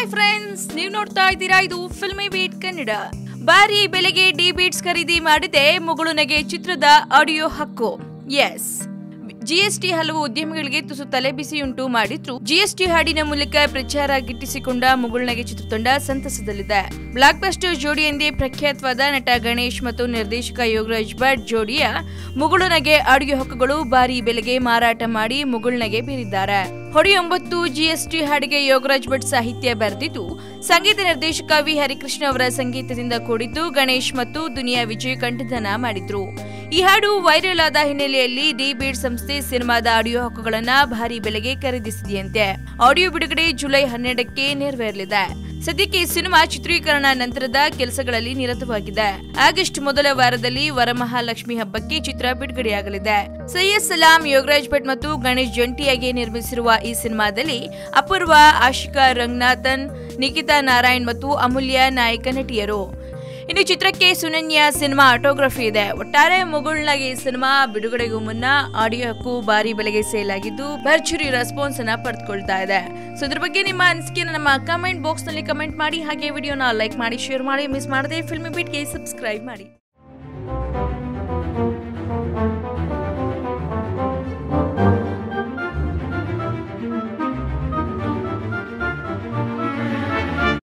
hi friends ನೀವು ನೋಡ್ತಾ ಇದ್ದೀರಾ ಇದು ಫಿಲ್ಮಿ ಬೀಟ್ ಕನ್ನಡ ಭಾರಿ ಬೆಲೆಗೆ ಡಿ ಬೀಟ್ಸ್ ಖರೀದಿ ಮಾಡಿದೆ ಮುಗುಳುನಗೆ ಚಿತ್ರದ ಆಡಿಯೋ ಹಕ್ಕು ಎಸ್ ಜಿಎಸ್ಟಿ ಹಲವು ಉದ್ಯಮಿಗಳಿಗೆ ತುಸು ತಲೆಬಿಸಿಯುಂಟು ಮಾಡಿದ್ರು ಜಿಎಸ್ಟಿ ಹಾಡಿನ ಮೂಲಕ ಪ್ರಚಾರ ಗಿಟ್ಟಿಸಿಕೊಂಡ ಮುಗುಳ್ನಗೆ ಚಿತ್ರತಂಡ ಸಂತಸದಲ್ಲಿದೆ ಬ್ಲಾಕ್ ಬಸ್ಟರ್ ಜೋಡಿ ಎಂದೇ ಪ್ರಖ್ಯಾತವಾದ ನಟ ಗಣೇಶ್ ಮತ್ತು ನಿರ್ದೇಶಕ ಯೋಗರಾಜ್ ಭಟ್ ಜೋಡಿಯ ಮುಗುಳುನಗೆ ಆಡಿಯೋ ಹಕ್ಕುಗಳು ಭಾರಿ ಬೆಲೆಗೆ ಮಾರಾಟ ಮಾಡಿ ಮುಗುಳ್ನಗೆ ಬೀರಿದ್ದಾರೆ ಹೊಡಿ ಒಂಬತ್ತು ಜಿಎಸ್ಟಿ ಹಾಡಿಗೆ ಯೋಗರಾಜ್ ಭಟ್ ಸಾಹಿತ್ಯ ಬರೆದಿದ್ದು ಸಂಗೀತ ನಿರ್ದೇಶಕ ವಿ ಹರಿಕೃಷ್ಣ ಅವರ ಸಂಗೀತದಿಂದ ಕೂಡಿದ್ದು ಗಣೇಶ್ ಮತ್ತು ದುನಿಯಾ ವಿಜಯ್ ಕಂಠದಾನ ಮಾಡಿದ್ರು ಈ ಹಾಡು ವೈರಲ್ ಆದ ಹಿನ್ನೆಲೆಯಲ್ಲಿ ಡಿ ಬೀಡ್ ಸಂಸ್ಥೆ ಸಿನಿಮಾದ ಆಡಿಯೋ ಹಕ್ಕುಗಳನ್ನ ಭಾರಿ ಬೆಲೆಗೆ ಖರೀದಿಸಿದೆಯಂತೆ ಆಡಿಯೋ ಬಿಡುಗಡೆ ಜುಲೈ ಹನ್ನೆರಡಕ್ಕೆ ನೆರವೇರಲಿದೆ ಸದ್ಯಕ್ಕೆ ಈ ಸಿನಿಮಾ ಚಿತ್ರೀಕರಣ ನಂತರದ ಕೆಲಸಗಳಲ್ಲಿ ನಿರತವಾಗಿದೆ ಆಗಸ್ಟ್ ಮೊದಲ ವಾರದಲ್ಲಿ ವರಮಹಾಲಕ್ಷ್ಮಿ ಹಬ್ಬಕ್ಕೆ ಚಿತ್ರ ಬಿಡುಗಡೆಯಾಗಲಿದೆ ಸೈಯದ್ ಸಲಾಂ ಯೋಗರಾಜ್ ಭಟ್ ಮತ್ತು ಗಣೇಶ್ ಜಂಟಿಯಾಗಿ ನಿರ್ಮಿಸಿರುವ ಈ ಸಿನಿಮಾದಲ್ಲಿ ಅಪೂರ್ವ ಆಶಿಕಾ ರಂಗನಾಥನ್ ನಿಖಿತಾ ನಾರಾಯಣ್ ಮತ್ತು ಅಮೂಲ್ಯ ನಾಯಕ ನಟಿಯರು ಇನ್ನು ಚಿತ್ರಕ್ಕೆ ಸುನನ್ಯ ಸಿನಿಮಾ ಆಟೋಗ್ರಫಿ ಇದೆ ಒಟ್ಟಾರೆ ಮುಗುಳ್ನಾಗೆ ಈ ಸಿನಿಮಾ ಬಿಡುಗಡೆಗೂ ಮುನ್ನ ಆಡಿಯೋ ಹಕ್ಕು ಭಾರಿ ಬೆಲೆಗೆ ಸೇಲ್ ಆಗಿದ್ದು ಭರ್ಜರಿ ರೆಸ್ಪಾನ್ಸ್ ಅನ್ನ ಪಡೆದುಕೊಳ್ತಾ ಇದೆ ಸೊ ಇದ್ರ ಬಗ್ಗೆ ನಿಮ್ಮ ಅನಿಸಿಕೆನ ನಮ್ಮ ಕಮೆಂಟ್ ಬಾಕ್ಸ್ ನಲ್ಲಿ ಕಮೆಂಟ್ ಮಾಡಿ ಹಾಗೆ ವಿಡಿಯೋನ ಲೈಕ್ ಮಾಡಿ ಶೇರ್ ಮಾಡಿ ಮಿಸ್ ಮಾಡದೆ ಫಿಲ್ಮಿ ಬೀಟ್ಗೆ ಸಬ್ಸ್ಕ್ರೈಬ್ ಮಾಡಿ